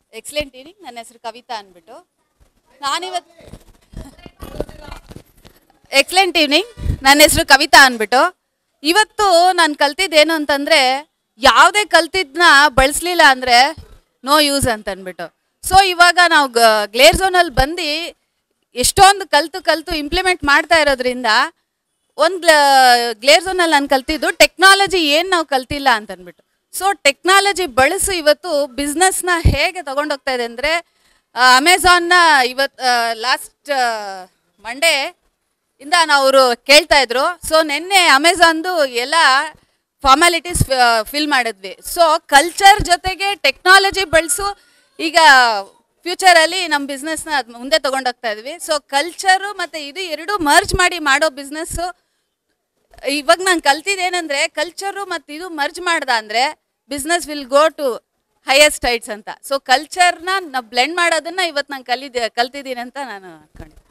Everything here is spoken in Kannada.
ಎಕ್ಸಲೆಂಟ್ ಈವ್ನಿಂಗ್ ನನ್ನ ಹೆಸರು ಕವಿತಾ ಅಂದ್ಬಿಟ್ಟು ನಾನಿವತ್ತು ಎಕ್ಸಲೆಂಟ್ ಈವ್ನಿಂಗ್ ನನ್ನ ಹೆಸರು ಕವಿತಾ ಅಂದ್ಬಿಟ್ಟು ಇವತ್ತು ನಾನು ಕಲ್ತಿದ್ದೇನು ಅಂತಂದರೆ ಯಾವುದೇ ಕಲ್ತಿದ್ನ ಬಳಸಲಿಲ್ಲ ಅಂದರೆ ನೋ ಯೂಸ್ ಅಂತ ಅಂದ್ಬಿಟ್ಟು ಸೊ ಇವಾಗ ನಾವು ಗ್ಲೇರ್ ಝೋನಲ್ಲಿ ಬಂದು ಎಷ್ಟೊಂದು ಕಲ್ತು ಕಲ್ತು ಇಂಪ್ಲಿಮೆಂಟ್ ಮಾಡ್ತಾ ಇರೋದ್ರಿಂದ ಒಂದು ಗ್ಲೇರ್ ಝೋನಲ್ಲಿ ನಾನು ಕಲ್ತಿದ್ದು ಟೆಕ್ನಾಲಜಿ ಏನು ನಾವು ಕಲ್ತಿಲ್ಲ ಅಂತ ಅಂದ್ಬಿಟ್ಟು ಸೊ ಟೆಕ್ನಾಲಜಿ ಬಳಸಿ ಇವತ್ತು ಬಿಸ್ನೆಸ್ನ ಹೇಗೆ ತಗೊಂಡೋಗ್ತಾ ಇದೆ ಅಂದರೆ ಅಮೆಝಾನ್ನ ಇವತ್ತು ಲಾಸ್ಟ್ ಮಂಡೇ ಇಂದ ನಾವು ಅವರು ಕೇಳ್ತಾ ಇದ್ರು ಸೊ ನಿನ್ನೆ ಅಮೆಝಾನ್ದು ಎಲ್ಲ ಫಾರ್ಮಾಲಿಟೀಸ್ ಫಿಲ್ ಮಾಡಿದ್ವಿ ಸೊ ಕಲ್ಚರ್ ಜೊತೆಗೆ ಟೆಕ್ನಾಲಜಿ ಬಳಸು ಈಗ ಫ್ಯೂಚರಲ್ಲಿ ನಮ್ಮ ಬಿಸ್ನೆಸ್ನ ಮುಂದೆ ತಗೊಂಡೋಗ್ತಾ ಇದ್ವಿ ಸೊ ಕಲ್ಚರು ಮತ್ತು ಇದು ಎರಡು ಮರ್ಜ್ ಮಾಡಿ ಮಾಡೋ ಬಿಸ್ನೆಸ್ಸು ಇವಾಗ ನಾನು ಕಲ್ತಿದ್ದೇನೆಂದ್ರೆ ಕಲ್ಚರು ಮತ್ತು ಇದು ಮರ್ಜ್ ಮಾಡ್ದ ಅಂದರೆ business will go to highest heights ಅಂತ ಸೊ ಕಲ್ಚರ್ನ ನಾವು ಬ್ಲೆಂಡ್ ಮಾಡೋದನ್ನ ಇವತ್ತು ನಾನು ಕಲಿದೆ ಕಲ್ತಿದ್ದೀನಿ ಅಂತ ನಾನು ಅನ್ಕೊಂಡಿದ್ದೆ